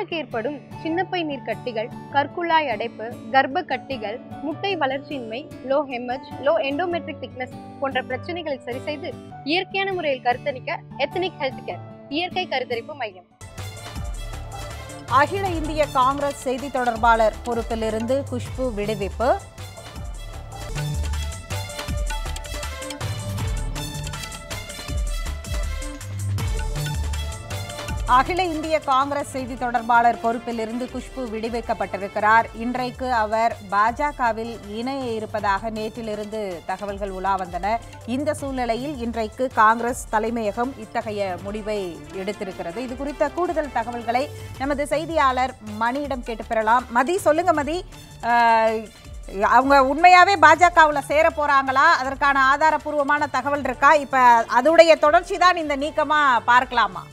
பெண்களுக்கு ஏற்படும் சின்னப்பை நீர் கட்டிகள் கற்குழாய் அடைப்பு கர்ப்ப கட்டிகள் முட்டை வளர்ச்சியின்மை லோ ஹெமஜ் லோ எண்டோமெட்ரிக் திக்னஸ் போன்ற பிரச்சனைகளை சரி செய்து இயற்கையான முறையில் கருத்தரிக்க எத்தனிக் ஹெல்த் கேர் இயற்கை கருத்தரிப்பு மையம் அகில இந்திய காங்கிரஸ் செய்தி தொடர்பாளர் பொறுப்பிலிருந்து குஷ்பு விடுவிப்பு அகில இந்திய காங்கிரஸ் செய்தி தொடர்பாளர் பொறுப்பிலிருந்து குஷ்பு விடுவிக்கப்பட்டிருக்கிறார் இன்றைக்கு அவர் பாஜகவில் இணைய இருப்பதாக நேற்றிலிருந்து தகவல்கள் உலா வந்தன இந்த சூழ்நிலையில் இன்றைக்கு காங்கிரஸ் தலைமையகம் இத்தகைய முடிவை எடுத்திருக்கிறது இது குறித்த கூடுதல் தகவல்களை நமது செய்தியாளர் மணியிடம் கேட்டு பெறலாம் மதி சொல்லுங்க மதி அஹ், அவங்க உண்மையாவே பாஜகவில் சேர போறாங்களா அதற்கான ஆதாரப்பூர்வமான தகவல் இருக்கா இப்ப அதோடைய தொடர்ச்சி தான் இந்த நீக்கமா பார்க்கலாமா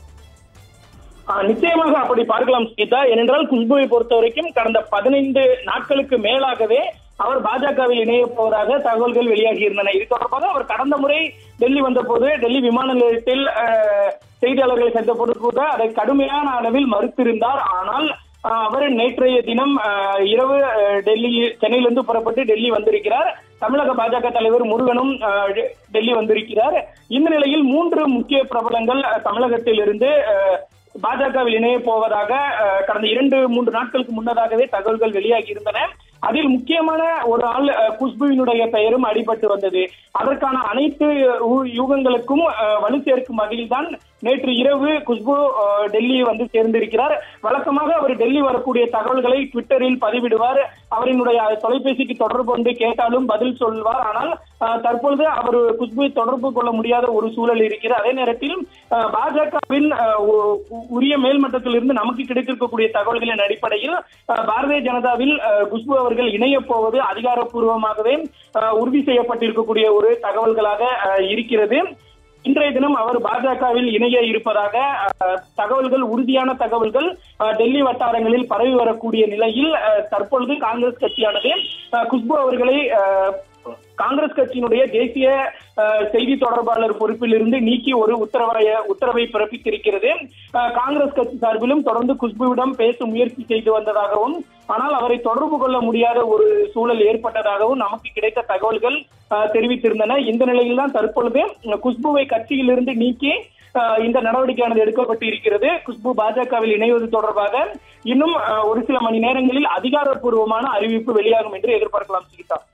ஆஹ் நிச்சயமாக அப்படி பார்க்கலாம் கீதா ஏனென்றால் குஷ்புவை பொறுத்த வரைக்கும் கடந்த பதினைந்து நாட்களுக்கு மேலாகவே அவர் பாஜகவில் இணைய போவதாக தகவல்கள் வெளியாகி இருந்தன இது தொடர்பாக அவர் கடந்த முறை டெல்லி வந்தபோது டெல்லி விமான நிலையத்தில் ஆஹ், செய்தியாளர்களை சந்தித்த போது கூட அதை கடுமையான அளவில் மறுத்திருந்தார் ஆனால் ஆஹ், அவர் நேற்றைய தினம் ஆஹ், இரவு ஆஹ், டெல்லி சென்னையிலிருந்து புறப்பட்டு டெல்லி வந்திருக்கிறார் தமிழக பாஜக தலைவர் முருகனும் ஆஹ், டெ- டெல்லி வந்திருக்கிறார் இந்த நிலையில் மூன்று முக்கிய பிரபலங்கள் ஆஹ், தமிழகத்தில் இருந்து ஆஹ், பாஜகவில் இணைய போவதாக அஹ், கடந்த இரண்டு மூன்று நாட்களுக்கு முன்னதாகவே தகவல்கள் வெளியாகி இருந்தன அதில் முக்கியமான ஒரு ஆள் அஹ், குஷ்புவினுடைய பெயரும் அடிபட்டு வந்தது அதற்கான அனைத்து ஊ- யூகங்களுக்கும் அஹ், வலு சேர்க்கும் வகையில் தான் நேற்று இரவு குஷ்பு அஹ், டெல்லி வந்து சேர்ந்திருக்கிறார் வழக்கமாக அவர் டெல்லி வரக்கூடிய தகவல்களை ட்விட்டரில் பதிவிடுவார் அவரினுடைய தொலைபேசிக்கு தொடர்பு கொண்டு கேட்டாலும் பதில் சொல்வார் ஆனால் அஹ், தற்பொழுது அவர் குஷ்புவை தொடர்பு கொள்ள முடியாத ஒரு சூழல் இருக்கிறது அதே நேரத்தில் அஹ், பாஜகவின் அஹ், உ- உ- உரிய மேல்மட்டத்தில் இருந்து நமக்கு கிடைத்திருக்கக்கூடிய தகவல்களின் அடிப்படையில் அஹ், பாரதிய ஜனதாவில் அஹ், குஷ்பு அவர்கள் இணைய போவது அதிகாரப்பூர்வமாகவே அஹ், உறுதி செய்யப்பட்டிருக்கக்கூடிய ஒரு தகவல்களாக அஹ், இருக்கிறது இன்றைய தினம் அவர் பாஜகவில் இணைய இருப்பதாக அஹ், தகவல்கள் உறுதியான தகவல்கள் அஹ், டெல்லி வட்டாரங்களில் பரவி வரக்கூடிய நிலையில் அஹ், தற்பொழுது காங்கிரஸ் கட்சியானது அஹ், குஷ்பு அவர்களை அஹ், காங்கிரஸ் கட்சியினுடைய தேசிய அஹ், செய்தி தொடர்பாளர் பொறுப்பில் இருந்து நீக்கி ஒரு உத்தரவாய உத்தரவை பிறப்பித்திருக்கிறது அஹ், காங்கிரஸ் கட்சி சார்பிலும் தொடர்ந்து குஷ்புவிடம் பேச முயற்சி செய்து வந்ததாகவும் ஆனால் அவரை தொடர்பு கொள்ள முடியாத ஒரு சூழல் ஏற்பட்டதாகவும் நமக்கு கிடைத்த தகவல்கள் அஹ், தெரிவித்திருந்தன இந்த நிலையில் தான் தற்பொழுது அஹ், குஷ்புவை கட்சியிலிருந்து நீக்கி அஹ், இந்த நடவடிக்கையானது எடுக்கப்பட்டு இருக்கிறது குஷ்பு பாஜகவில் இணைவது தொடர்பாக இன்னும் அஹ், ஒரு சில மணி நேரங்களில் அதிகாரப்பூர்வமான அறிவிப்பு வெளியாகும் என்று எதிர்பார்க்கலாம் சீதா